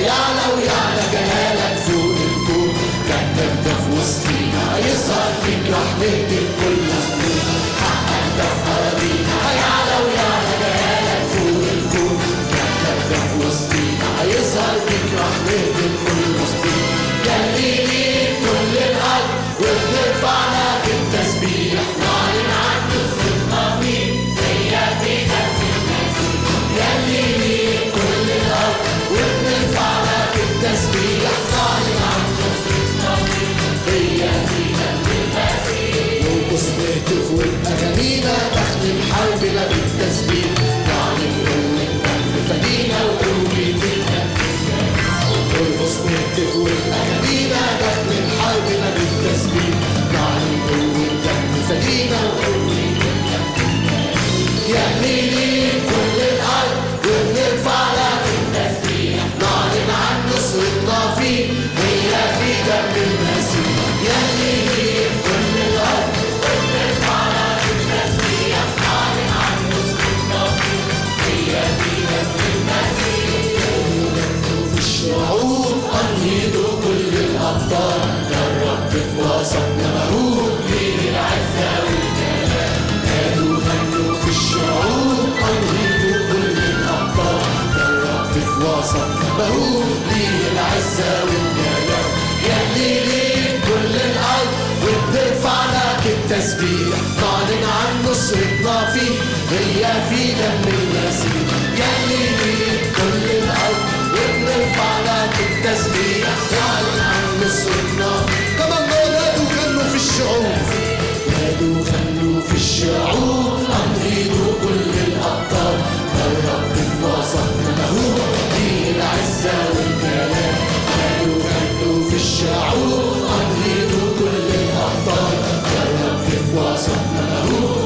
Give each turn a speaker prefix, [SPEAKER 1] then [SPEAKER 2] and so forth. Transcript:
[SPEAKER 1] هيعلى ويعلى جلالك فوق الكون كتب ده في وسطينا هيظهر فيك راح نهدم كل هموم حقك ده في أراضينا هيعلى ويعلى جلالك فوق الكون كتب ده في وسطينا هيظهر فيك راح نهدم كل مسلم جليلي كل الأرض وبنرفع لك التسبيح نعلن عن نصرتنا فيك زي فيك جليلي كل الأرض وبنرفع لك التسبيح نعلن عن نصرتنا فيك هي فيك نرقص نهتف وأغانينا نختم حربنا بالتسبيح نعلن قوة دم فدينا وقوة نرقص نهتف وأغانينا نختم حربنا بالتسبيح نعلن قوة دم فدينا وقوة يهنيني كل الأرض وبنرفع لك التسبيح نعلن عن نصرتنا فيك هي في دم المسيح يهنيني كل الأرض وبنرفع لك التسبيح نعلن عن نصرتنا فيك هي في دم المسيح في الشعوب أنهضوا كل الأبطال يا الرب في وسطنا مهوب ليه العزة والجلال نادوا غنوا في الشعوب أنهضوا كل الأبطال يا الرب في وسطنا مهوب ليه العزة والجلال يهدي ليك كل الأرض وبنرفع لك التسبيح نعلن عن نصرتنا فيك هي في دم المسيح يهدي ليك كل الأرض وبنرفع لك التسبيح نعلن عن نصرتنا كمان نادوا غنوا في الشعوب نادوا خلوا في الشعوب أنهضوا كل الأبطال الرب في وسطنا مهوب فيه العزة والجلال نادوا خلوا في الشعوب أنهضوا كل الأبطال الرب في وسطنا مهوب